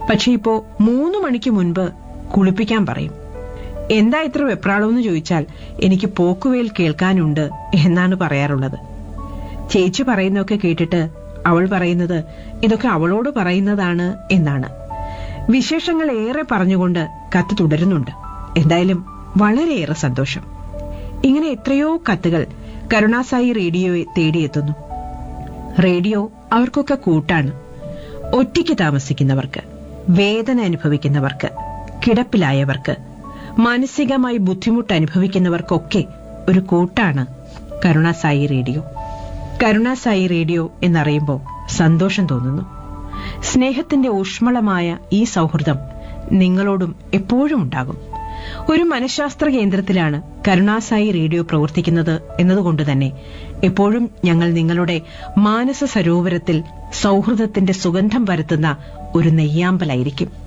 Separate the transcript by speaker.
Speaker 1: പക്ഷെ ഇപ്പോ മൂന്നു മണിക്ക് മുൻപ് കുളിപ്പിക്കാൻ പറയും എന്താ ഇത്ര വെപ്രാളമെന്ന് ചോദിച്ചാൽ എനിക്ക് പോക്കുവേൽ കേൾക്കാനുണ്ട് എന്നാണ് പറയാറുള്ളത് ചേച്ചി പറയുന്നതൊക്കെ കേട്ടിട്ട് അവൾ പറയുന്നത് ഇതൊക്കെ അവളോട് പറയുന്നതാണ് എന്നാണ് വിശേഷങ്ങൾ ഏറെ പറഞ്ഞുകൊണ്ട് കത്ത് തുടരുന്നുണ്ട് എന്തായാലും വളരെയേറെ സന്തോഷം ഇങ്ങനെ എത്രയോ കത്തുകൾ കരുണാസായി റേഡിയോയെ തേടിയെത്തുന്നു റേഡിയോ അവർക്കൊക്കെ കൂട്ടാണ് ഒറ്റയ്ക്ക് താമസിക്കുന്നവർക്ക് വേദന അനുഭവിക്കുന്നവർക്ക് കിടപ്പിലായവർക്ക് മാനസികമായി ബുദ്ധിമുട്ട് അനുഭവിക്കുന്നവർക്കൊക്കെ ഒരു കൂട്ടാണ് കരുണാസായി റേഡിയോ കരുണാസായി റേഡിയോ എന്നറിയുമ്പോൾ സന്തോഷം തോന്നുന്നു സ്നേഹത്തിന്റെ ഊഷ്മളമായ ഈ സൗഹൃദം നിങ്ങളോടും എപ്പോഴും ഉണ്ടാകും ഒരു മനഃശാസ്ത്ര കേന്ദ്രത്തിലാണ് കരുണാസായി റേഡിയോ പ്രവർത്തിക്കുന്നത് എന്നതുകൊണ്ട് തന്നെ എപ്പോഴും ഞങ്ങൾ നിങ്ങളുടെ മാനസ സരോവരത്തിൽ സൗഹൃദത്തിന്റെ സുഗന്ധം പരത്തുന്ന ഒരു നെയ്യാമ്പലായിരിക്കും